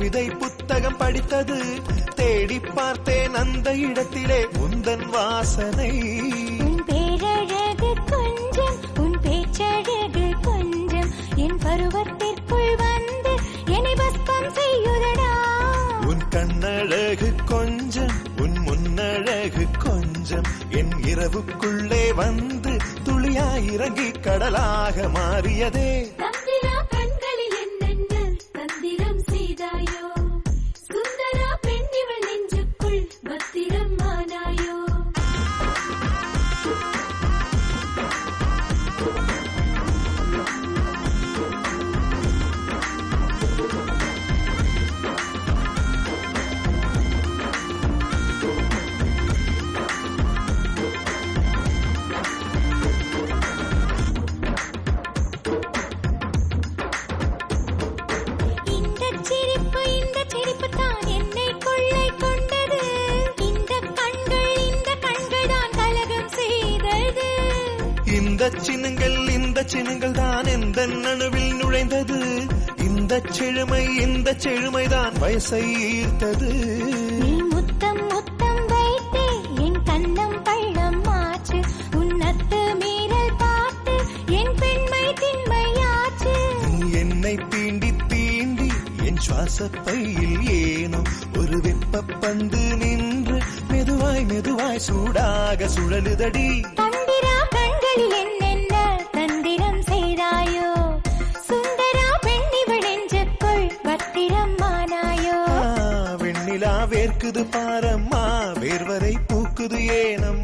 கவிதை புத்தகம் படித்தது தேடி பார்த்தேன் அந்த இடத்திலே உந்தன் வாசனை உன் பேரழகு கொஞ்சம் உன் பேச்சழகு கொஞ்சம் என் பருவத்திற்குள் வந்து என்னை பஸ்பம் செய்யுதடா உன் கண்ணழகு கொஞ்சம் உன் முன்னழகு கொஞ்சம் என் இரவுக்குள்ளே வந்து துளியாய் இறங்கி கடலாக மாறியதே தந்திரா கண்களில் என்னென்ன தந்திரம் செய்தாயோ சுந்தரா பெண்ணிவள் நெஞ்சுக்குள் பத்திரம் ஆனாயோ இந்த சிரிப்பு இந்த சிரிப்பு தான் என்னை கொள்ளை கொண்டது இந்த கண்கள் இந்த கண்கள் தான் கலகம் செய்தது இந்த சின்னங்கள் இந்த சின்னங்கள் தான் எந்த நணுவில் நுழைந்தது இந்த செழுமை இந்த செழுமைதான் வயசை ஈர்த்தது நீ முத்தம் முத்தம் வைத்தே என் கண்ணம் பள்ளம் மாற்று உன்னத்து மீறல் பார்த்து என் பெண்மை திண்மையாச்சு நீ என்னை தீண்டி தீண்டி என் சுவாச பையில் ஏனோ ஒரு வெப்ப பந்து நின்று மெதுவாய் மெதுவாய் சூடாக சுழலுதடி தந்திரா கண்களில் என்னென்ன தந்திரம் செய்தாயோ சுந்தரா பெண்ணிவள் நெஞ்சுக்குள் பத்திரம் ஆனாயோ ஆ, வெண்ணிலா வேர்க்குது பாரம்மா வேர்வரை பூக்குது ஏனம்மா